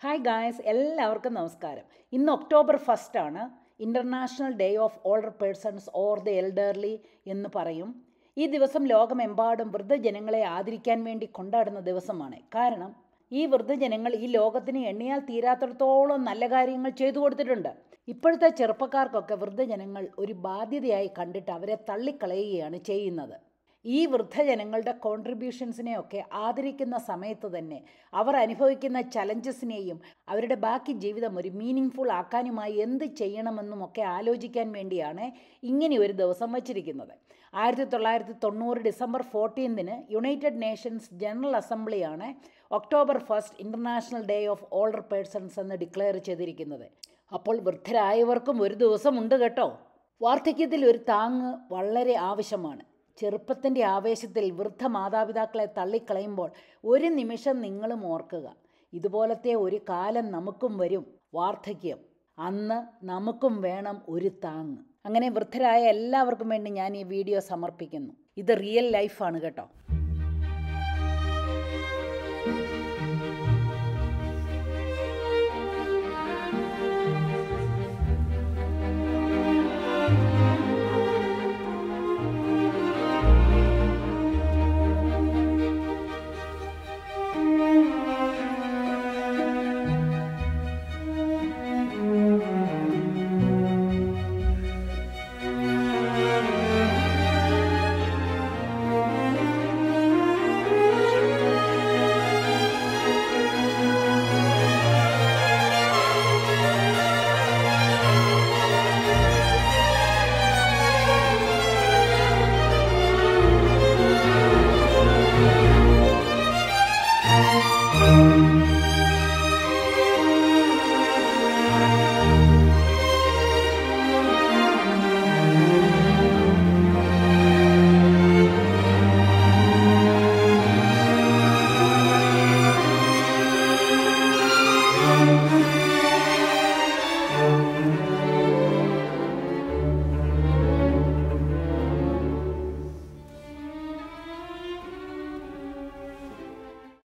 hi guys എല്ലാവർക്കും നമസ്കാരം ഇന്ന് ഒക്ടോബർ ഫസ്റ്റ് ആണ് international day of older persons or the elderly എന്ന് പറയും ഈ ദിവസം ലോകമെമ്പാടും വൃദ്ധജനങ്ങളെ ആദരിക്കാൻ വേണ്ടി കൊണ്ടാടുന്ന ദിവസമാണ് കാരണം ഈ വൃദ്ധജനങ്ങൾ ഈ ലോകത്തിന് എണ്ണിയാൽ തീരാത്തിടത്തോളം നല്ല കാര്യങ്ങൾ ചെയ്തു കൊടുത്തിട്ടുണ്ട് ഇപ്പോഴത്തെ ചെറുപ്പക്കാർക്കൊക്കെ വൃദ്ധജനങ്ങൾ ഒരു ബാധ്യതയായി കണ്ടിട്ട് അവരെ തള്ളിക്കളയുകയാണ് ചെയ്യുന്നത് ഈ വൃദ്ധജനങ്ങളുടെ കോൺട്രിബ്യൂഷൻസിനെയൊക്കെ ആദരിക്കുന്ന സമയത്ത് തന്നെ അവർ അനുഭവിക്കുന്ന ചലഞ്ചസിനെയും അവരുടെ ബാക്കി ജീവിതം ഒരു മീനിങ് ഫുൾ ആക്കാനുമായി എന്ത് ചെയ്യണമെന്നുമൊക്കെ ആലോചിക്കാൻ വേണ്ടിയാണ് ഇങ്ങനെ ഒരു ദിവസം വച്ചിരിക്കുന്നത് ആയിരത്തി തൊള്ളായിരത്തി തൊണ്ണൂറ് ഡിസംബർ ഫോർട്ടീൻതിന് യുണൈറ്റഡ് നേഷൻസ് ജനറൽ അസംബ്ലിയാണ് October first international day of older persons എന്ന് ഡിക്ലെയർ ചെയ്തിരിക്കുന്നത് അപ്പോൾ വൃദ്ധരായവർക്കും ഒരു ദിവസമുണ്ട് കേട്ടോ വാർദ്ധക്യത്തിൽ ഒരു താങ്ങ് വളരെ ആവശ്യമാണ് ചെറുപ്പത്തിൻ്റെ ആവേശത്തിൽ വൃദ്ധ മാതാപിതാക്കളെ തള്ളിക്കളയുമ്പോൾ ഒരു നിമിഷം നിങ്ങളും ഓർക്കുക ഇതുപോലത്തെ ഒരു കാലം നമുക്കും വരും വാർദ്ധക്യം അന്ന് നമുക്കും വേണം ഒരു താങ്ങ് അങ്ങനെ വൃദ്ധരായ എല്ലാവർക്കും വേണ്ടി ഞാൻ ഈ വീഡിയോ സമർപ്പിക്കുന്നു ഇത് റിയൽ ലൈഫാണ് കേട്ടോ